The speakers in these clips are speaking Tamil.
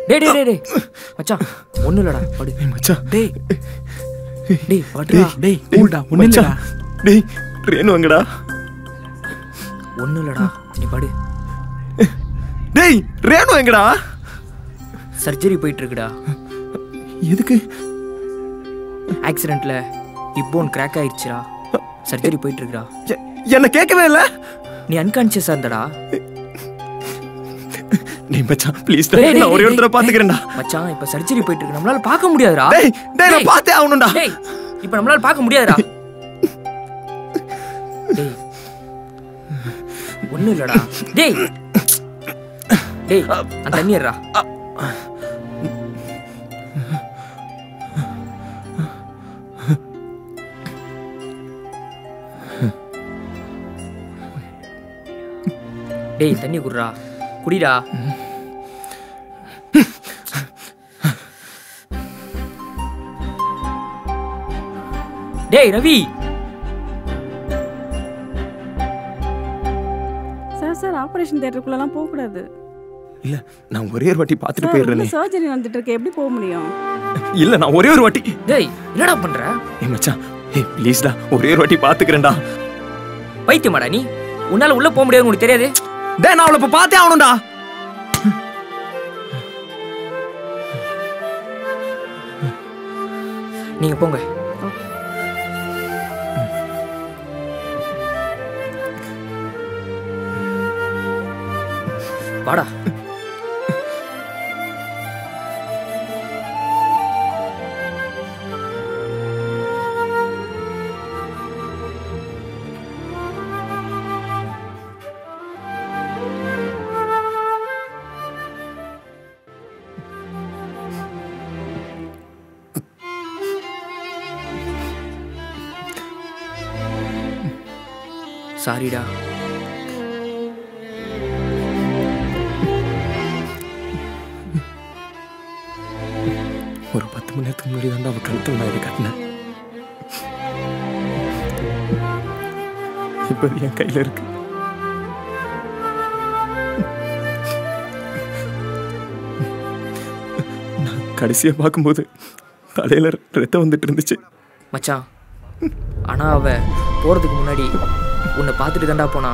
டேய் டேய் டேய் டேய் மச்சான் ஒண்ணும் இல்லடா படு மச்சான் டேய் டேய் படுடா டேய் கூல்டா ஒண்ணு இல்லடா டேய் ரேணு எங்கடா ஒண்ணும் இல்லடா நீ படு டேய் ரேணு எங்கடா சர்ஜரி போயிட்டு இருக்குடா எதுக்கு ஆக்சிடென்ட்ல இப்போன் கிராக் ஆயிடுச்சுடா சர்ஜரி போயிட்டு இருக்குடா எ- என்ன கேட்கவே இல்ல நீ அன்கான்சியஸா இருந்தடா டேய் மச்சான் ப்ளீஸ் டேய், டேய், நான் ஒரே டேய், ஒருத்தர டேய், பாத்துக்கிறேன்டா மச்சான் இப்ப சர்ஜரி போயிட்டு இருக்கு நம்மளால பார்க்க முடியாதுடா டேய் டேய் நான் பார்த்தே ஆகணும்டா டேய் இப்ப நம்மளால பார்க்க முடியாதுடா டேய் ஒண்ணும் இல்லடா டேய் டேய் அந்த தண்ணி ஏறா டேய் தண்ணி குடுறா குடிடா டேய் ரவி சார் சார் ஆபரேஷன் தியேட்டருக்குள்ளலாம் போகக்கூடாது இல்ல நான் ஒரே ஒரு வாட்டி பார்த்துட்டு போயிடுறேனே சர்ஜரி நடந்துட்டு இருக்கு எப்படி போக முடியும் இல்ல நான் ஒரே ஒரு வாட்டி டேய் என்னடா பண்ற ஏய் மச்சான் ஏய் ப்ளீஸ்டா ஒரே ஒரு வாட்டி பாத்துக்கிறேன்டா பைத்தியமாடா நீ உன்னால உள்ள போக முடியாதுன்னு உனக்கு தெரியாது டேய் நான் அவளை இப்ப பார்த்தே ஆகணும்டா நீங்க போங்க வாடா சாரிடா ஒரு பத்து மணி நேரத்துக்கு முன்னாடி தான் அவ கழுத்துல நான் இதை கட்டினேன் இப்ப அது என் கையில இருக்கு நான் கடைசியா பார்க்கும்போது தலையில ரத்தம் வந்துட்டு இருந்துச்சு மச்சான் ஆனா அவ போறதுக்கு முன்னாடி உன்னை பார்த்துட்டு தான்டா போனா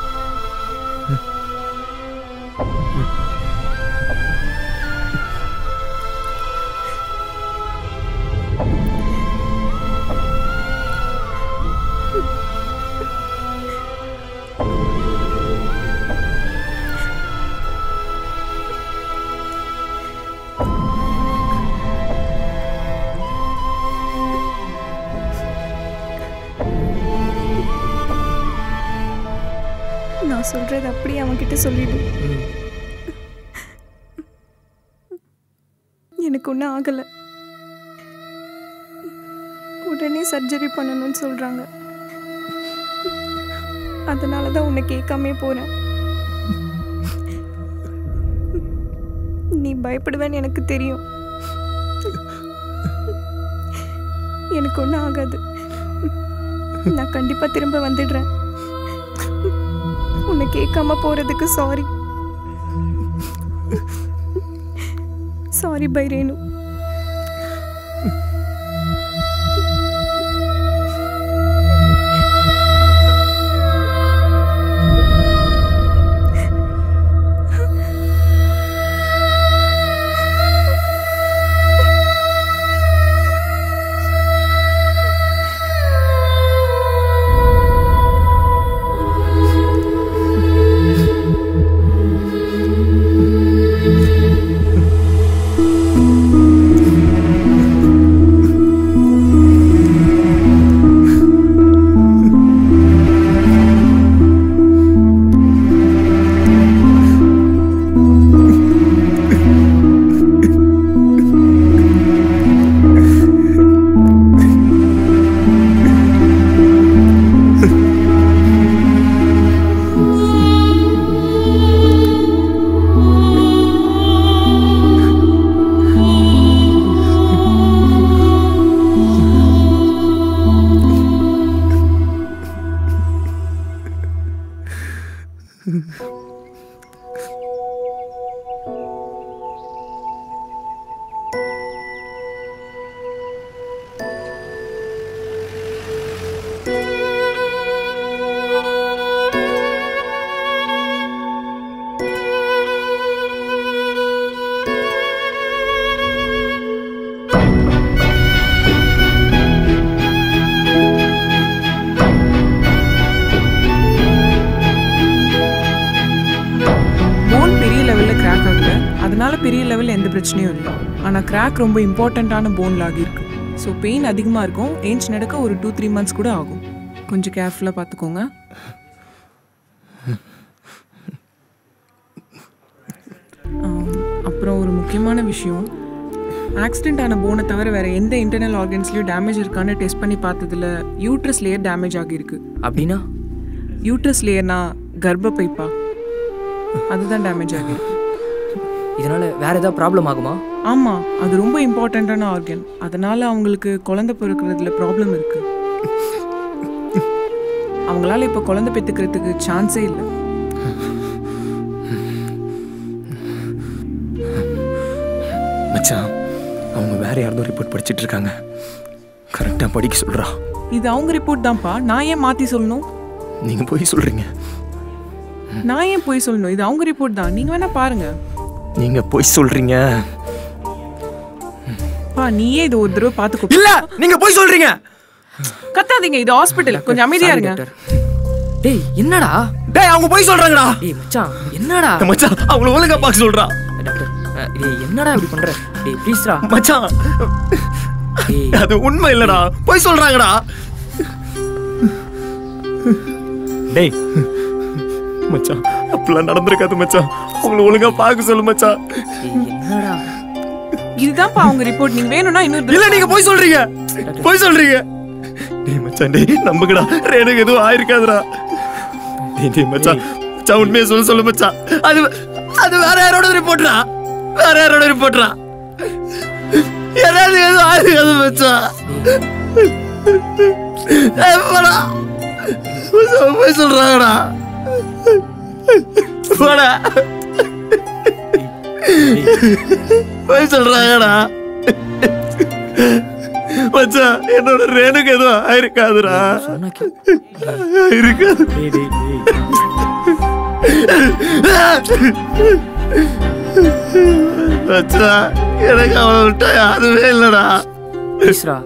நான் சொல்றது அப்படியே அவன்கிட்ட சொல்லிடு ம். எனக்கு ஒன்றும் ஆகலை உடனே சர்ஜரி பண்ணணும்னு சொல்றாங்க அதனால தான் உன்னை கேட்காமே போறேன் நீ பயப்படுவேன்னு எனக்கு தெரியும் எனக்கு ஒன்றும் ஆகாது நான் கண்டிப்பா திரும்ப வந்துடுறேன் உன்னை கேட்காம போறதுக்கு சாரி சாரி பை ரேணு அதனால பெரிய லெவலில் எந்த பிரச்சனையும் இல்லை ஆனால் கிராக் ரொம்ப இம்பார்ட்டண்ட்டான போன் ஆகியிருக்கு ஸோ பெயின் அதிகமாக இருக்கும் ஏஞ்ச் நடக்க ஒரு டூ த்ரீ மந்த்ஸ் கூட ஆகும் கொஞ்சம் கேர்ஃபுல்லாக பார்த்துக்கோங்க ஆம், அப்புறம் ஒரு முக்கியமான விஷயம் ஆக்சிடென்ட் ஆன போனை தவிர வேற எந்த இன்டர்னல் ஆர்கன்ஸ்லையும் டேமேஜ் இருக்கான்னு டெஸ்ட் பண்ணி பார்த்ததுல யூட்ரஸ் லேயர் டேமேஜ் ஆகியிருக்கு அப்படின்னா யூட்ரஸ் லேயர்னா கர்ப்பப்பைப்பா அதுதான் டேமேஜ் ஆகியிருக்கு இதனால வேற ஏதாவது ப்ராப்ளம் ஆகுமா ஆமாம் அது ரொம்ப இம்பார்ட்டண்ட்டான ஆர்கன் அதனால அவங்களுக்கு குழந்தை பிறக்கிறதுல ப்ராப்ளம் இருக்கு அவங்களால இப்போ குழந்தை பெற்றுக்கிறதுக்கு சான்ஸே இல்லை மச்சான் அவங்க வேற யாரதோ ரிப்போர்ட் படிச்சிட்டு இருக்காங்க கரெக்டாக படிக்க சொல்றா இது அவங்க ரிப்போர்ட் தான்ப்பா நான் ஏன் மாற்றி சொல்லணும் நீங்க போய் சொல்றீங்க நான் ஏன் போய் சொல்லணும் இது அவங்க ரிப்போர்ட் தான் நீங்கள் வேணா பாருங்க நீங்க போய் சொல்றீங்க பா நீயே இது ஒரு தடவை பார்த்துக்கோ இல்ல நீங்க போய் சொல்றீங்க கத்தாதீங்க இது ஹாஸ்பிட்டல் கொஞ்சம் அமைதியா Sorry, இருங்க டாக்டர் டேய் என்னடா டேய் அவங்க போய் சொல்றாங்கடா டேய் மச்சான் என்னடா மச்சான் அவங்கள ஒழுங்கா பார்க்க சொல்றா டாக்டர் அஹ், டேய் என்னடா இப்படி பண்ற டேய் ப்ளீஸ்ரா மச்சான் டேய் அது உண்மை இல்லடா போய் சொல்றாங்கடா டேய் மச்சான் அப்படிலாம் நடந்திருக்காது மச்சான் அவங்கள ஒழுங்கா பார்க்க சொல்லு மச்சான் டேய் என்னடா இதுதான்ப்பா அவங்க ரிப்போர்ட் நீங்க வேணும்னா இன்னொரு இல்ல தடவை நீங்க போய் சொல்றீங்க போய் சொல்றீங்க டேய் மச்சான் டேய் நம்புங்கடா ரேணுக்கு எதுவும் ஆயிருக்காதுடா டேய் டேய் மச்சான் மச்சான் உண்மையை சொல்ல சொல்லு மச்சான் அது அது வேற யாரோட ரிப்போர்ட்ரா வேற யாரோட ரிப்போர்ட்ரா ஏதாவது எதுவும் ஆயிருக்காது மச்சான் ஏய், போடா மச்சான் போய் சொல்றாங்கடா போடா போய் சொல்றாங்கடா மச்சான் என்னோட ரேணுக்கு எதுவும் ஆயிருக்காதுடா சொன்னா கே இருக்காது மச்சான் எனக்கு அவளை விட்டா யாருமே இல்லடா ப்ளீஸ்ரா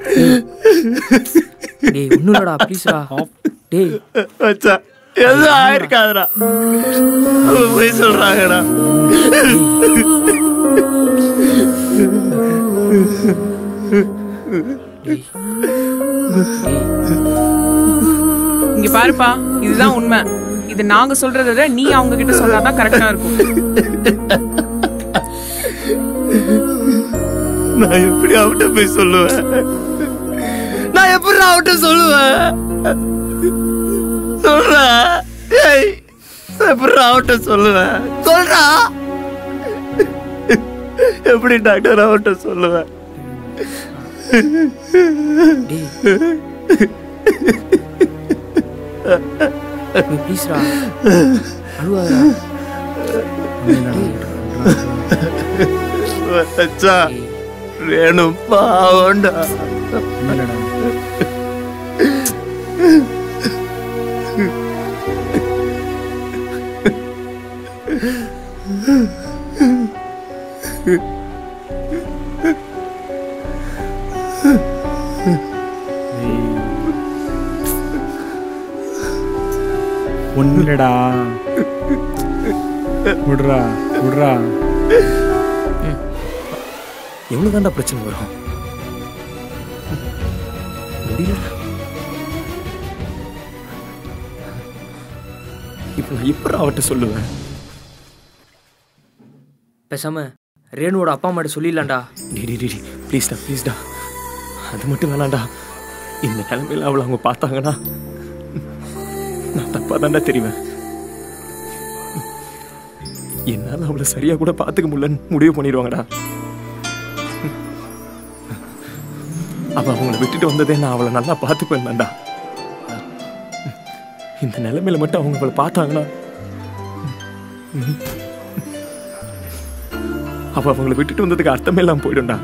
டேய் ஒன்றும் இல்லடா ப்ளீஸ்ரா டேய் மச்சான் எதுவும் ஆயிருக்காதுடா அவங்க போய் சொல்றாங்கடா இங்க பாருப்பா இதுதான் உண்மை இது நாங்க சொல்றதை விட நீ அவங்க கிட்ட சொன்னாதான் கரெக்டா இருக்கும் நான் எப்படி அவட்ட போய் சொல்லுவேன் நான் எப்படி அவட்ட சொல்லுவேன் சொல்றா ஏய் நான் எப்படி அவட்ட சொல்லுவேன் சொல்றா எப்படி டாக்டர் அவட்ட சொல்லுவேன் டேய் டேய் ப்ளீஸ்ரா அழுவாதடா வச்சா ரேணு பாவண்டா ஒன்னுடா விடுறா விடுறா எவ்வளவு தாண்டா பிரச்சனை வரும் முடியல இப்போ நான் எப்படி அவட்ட சொல்லுவேன் பேசாம ரேணுவோட அப்பா அம்மாட்ட சொல்லிடலாம்டா டி டி டி ப்ளீஸ்டா ப்ளீஸ்டா அது மட்டும் வேணாம்டா இந்த நிலைமையில அவளை அவங்க பார்த்தாங்கன்னா நான் தப்பா தாண்டா தெரிவேன் என்னால அவளை சரியா கூட பார்த்துக்க முடியலன்னு முடிவு பண்ணிடுவாங்கடா அவ அவங்கள விட்டுட்டு வந்ததே நான் அவளை நல்லா பார்த்துப்பேன் தான்டா இந்த நிலைமையில மட்டும் அவங்க அவளை பார்த்தாங்கன்னா அவ அவங்கள விட்டுட்டு வந்ததுக்கு அர்த்தமே இல்லாம போயிடும்டா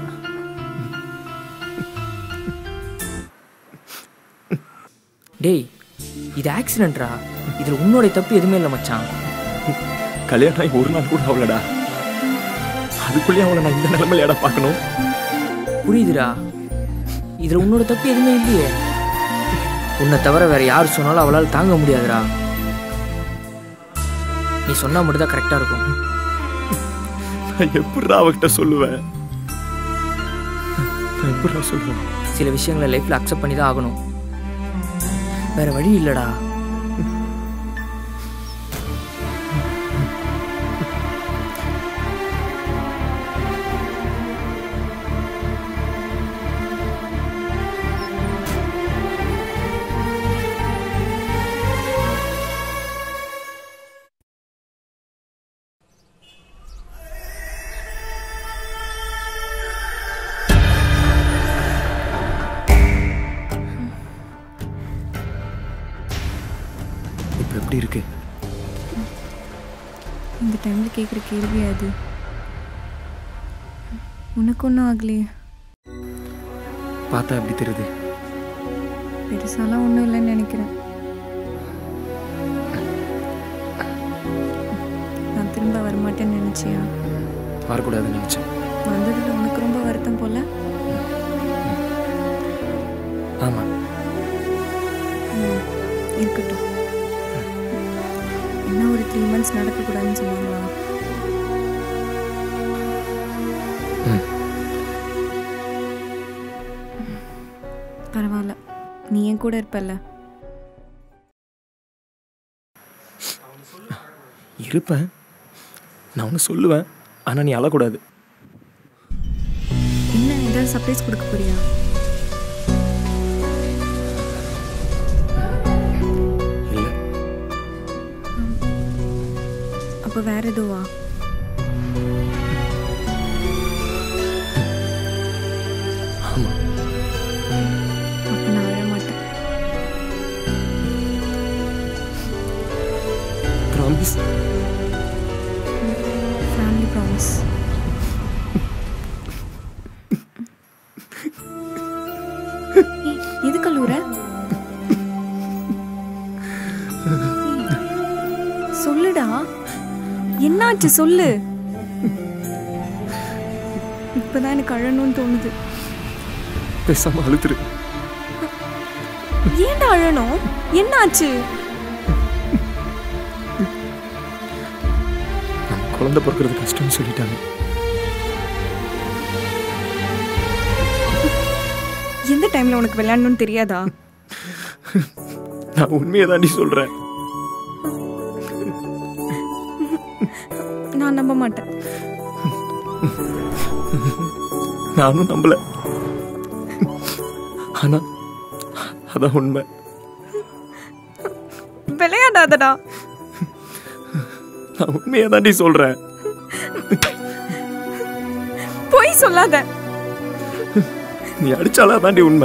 டேய் இது ஆக்சிடென்ட்ரா இதுல உன்னோட தப்பு எதுவுமே இல்லை மச்சான் கல்யாணம் ஆகி ஒரு நாள் கூட அவளடா அதுக்குள்ளேயே அவளை நான் இந்த நிலைமையிலடா பார்க்கணும் புரியுதுடா இதுல உன்னோட தப்பு எதுவுமே இல்லையே உன்னை தவிர வேற யார் சொன்னாலும் அவளால் தாங்க முடியாதுடா நீ சொன்னா மட்டும் தான் கரெக்டா இருக்கும் நான் எப்படிடா அவகிட்ட சொல்லுவேன் நான் எப்படிடா சொல்லுவேன் சில விஷயங்களை லைஃப்பில் அக்செப்ட் பண்ணி தான் ஆகணும் வேற வழி இல்லைடா இப்போ எப்படி இருக்கு இந்த டைமில் கேட்குற கேள்வி அது உனக்கு ஒன்றும் ஆகலையே பார்த்தா எப்படி தெரியுது பெருசாலாம் ஒன்றும் இல்லைன்னு நினைக்கிறேன் நான் திரும்ப வரமாட்டேன்னு நினச்சியா வரக்கூடாதுன்னு நினச்சேன் வந்ததில் உனக்கு ரொம்ப வருத்தம் போல ஆமாம் ம், இருக்கட்டும் என்ன ஒரு த்ரீ மந்த்ஸ் நடக்கக்கூடாதுன்னு சொன்னாங்களா ம். பரவாயில்ல நீ என் கூட இருப்பல்ல இருப்பேன் நான் ஒன்று சொல்லுவேன் ஆனால் நீ அழக்கூடாது என்ன ஏதாவது சர்ப்ரைஸ் கொடுக்க போறியா இல்லை அப்போ வேற எதுவா ஆமாம் அப்போ நான் அழ மாட்டேன் ப்ராமிஸ் ஃபேமிலி ப்ராமிஸ் எது கல்லூர சொல்லுடா என்னாச்சு சொல்லு இப்பதான் எனக்கு அழணும்னு தோணுது பேசாமல் அழுத்துரு ஏன்டா அழணும் என்னாச்சு நம்ம குழந்தை பிறக்கிறது கஷ்டம்னு சொல்லிட்டாங்க எந்த டைம்ல உனக்கு விளையாடணும்னு தெரியாதா நான் உண்மையை தாண்டி சொல்கிறேன் நான் நம்ப மாட்டேன் நானும் நம்பல ஆனா அதான் உண்மை விளையாடாதடா நான் உண்மையை தாண்டி சொல்றேன் பொய் சொல்லாத நீ அடிச்சாலா தாண்டி உண்மை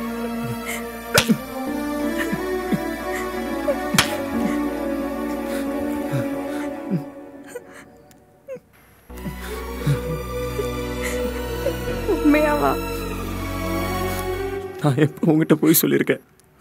உண்மையாவா நான் எப்போ உங்ககிட்ட போய் சொல்லியிருக்கேன்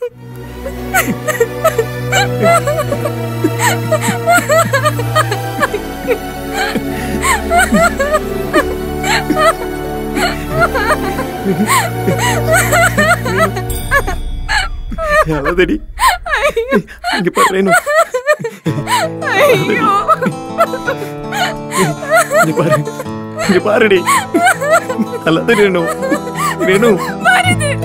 அழதடி இங்க பாரு ரேணு ஐயோ இங்க பாரு இங்க பாருடி அல்லாத ரேணு ரேணு வருது